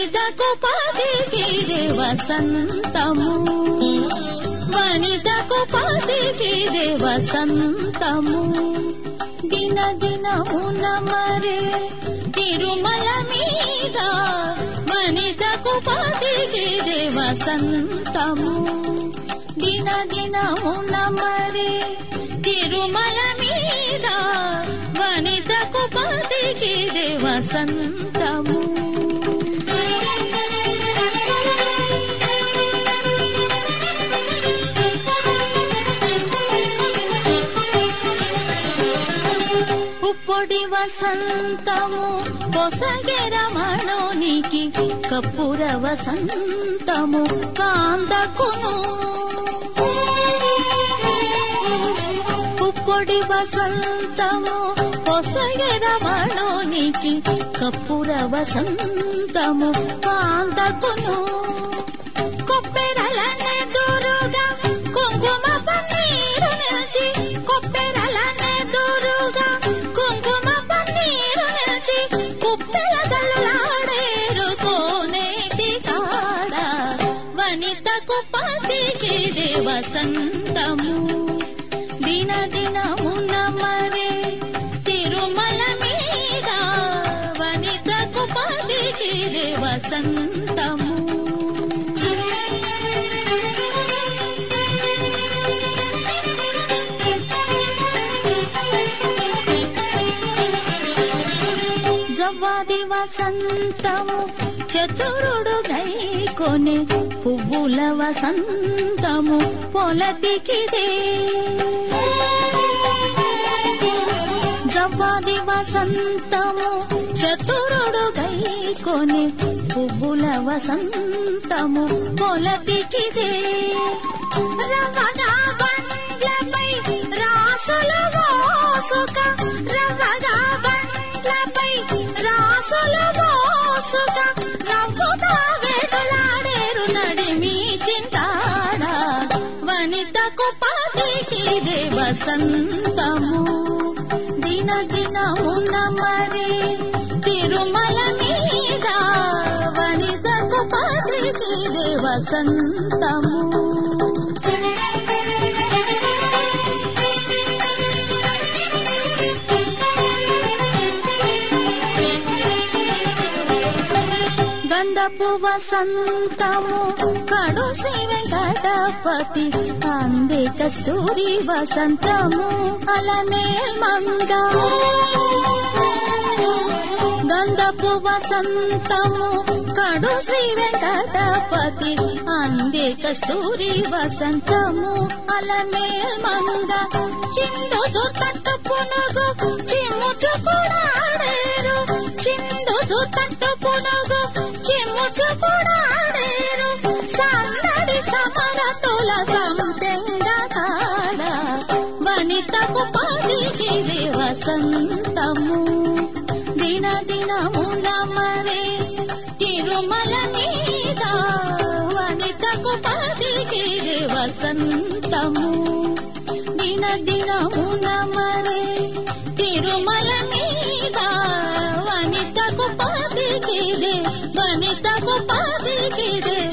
వనితకు పదికిదే వసంతము వనితకు పదికిదే వసంతము దిన దినమున మరే తిరుమల మీద వనితకు పదికిదే వసంతము దిన దినమున మరే తిరుమల మీద వనితకు పదికిదే వసంతము పుప్పొడి వసంతము పొసగే రమణోనికి కప్పుర వసంతము కాందకును పుప్పొడి వసంతము పొసగే రమణోనికి కప్పుర వసంతము కాందకును కొప్పెరలనే దూరుగా కుంకుమ పన్నీరు నిలిచి కొప్పెరలనే దూరుగా కుంకుమ పన్నీరు నిలిచి కుప్పెల జల్లాడేరు కోనేటి కాడ వనితకు పతికిదే వసంతము దిన దినమున మరే తిరుమల మీద వనితకు పతికిదే వసంతము జవ్వాది వసంతము చతురుడు గైకొనే పువ్వుల వసంతము పొలతికిదే జవ్వాది వసంతము చతురుడు గైకొనే పువ్వుల వసంతము పొలతికిదే రవగా బండ్లపై రాసుల మోసుక రవగా బండ్లపై రాసుల మోసుక నవ్వుతా వేటులాడేరు నడిమి చింతాడ వనితకు పాటికిదే వసంతము దిన దినమున మరి తిరుమల మీద వనితకు పాటికిదే వసంతము గంధపు వసంతము కడు శ్రీ వెంకటపతి అందే కస్తూరి వసంతము అలమేల్ మంద గంధపు వసంతము కడు శ్రీ వెంకటపతి అందే కస్తూరి వసంతము అలమేల్ మంద చిందు తట్టు పునుగు చిమ్ముచు కూడాడేరు చిందు తట్టు పునుగు చిమ్ముచు కూడాడేరు సన్నడి సమరతుల సంపెంగ కాడ వనితకు పదికిది వసంతము దిన దినముల మరే తిరుమల మీద వనితకు పదికిది వసంతము దిన దినమున మరే తిరుమల మీద వనితకు పదికిది వనితకు పదికిది